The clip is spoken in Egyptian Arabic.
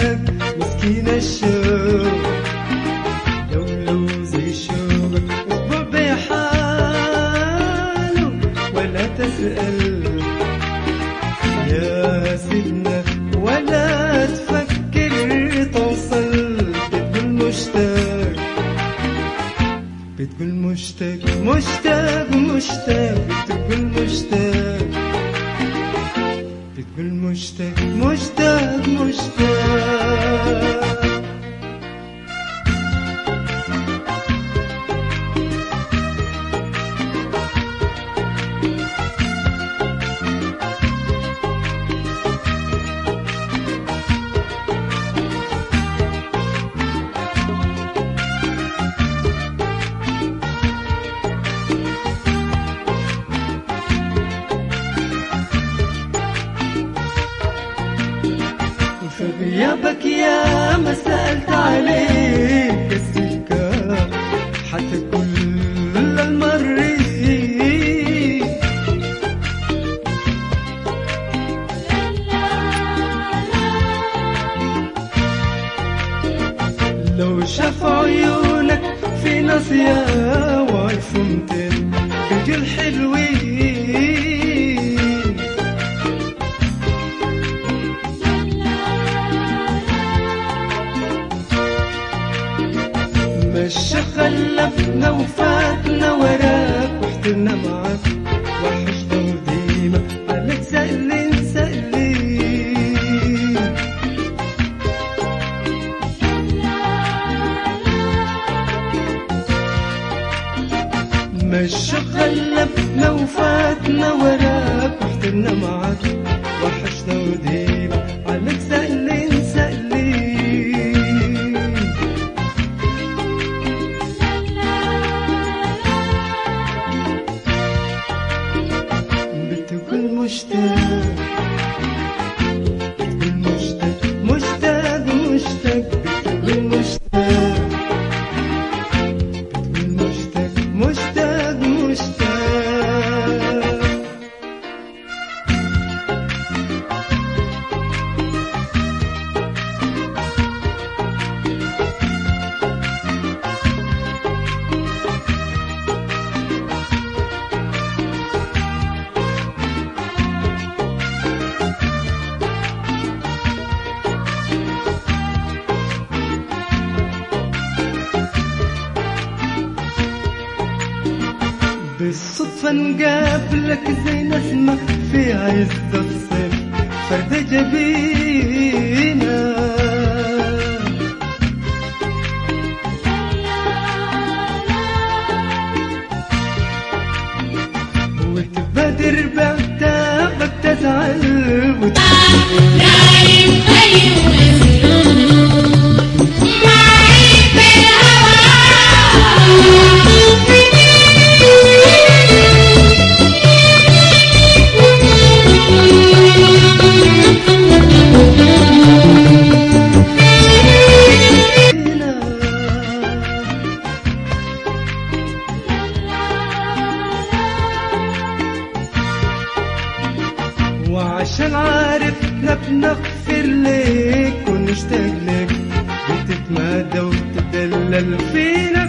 مشتاق مسكين الشوق لو لو زي شوقك اسبوع بحاله ولا تسأل يا سيدنا ولا تفكر توصل بتقول مشتاق بتقول مشتاق مشتاق مشتاق بتقول مشتاق بتقول مشتاق مشتاق مشتاق وفي غيابك يا ما سألت عليك السكة حتى كل المريض لو شاف عيونك في ناصية وعرفمتين رجل حلوين مش خلفنا وفاتنا وراك واحترنا معاك وحشنا وديما عليك سألين سألين مش خلفنا وفاتنا وراك واحترنا معاك وحشنا وديما عليك سألين سألين بتقول مشتاق بتقول مشتاق مشتاق مشتاق بتقول مشتاق بتقول مشتاق مشتاق مشتاق بالصدفة نقابلك زي نسمة في عز الصيف فردة جبينة وتبادر بعتابك تزعل وتقول نايم أيوة السرور نايم وعشان عارف بنغفر لك ونشتاق لك بتتمادى وتدلل فينا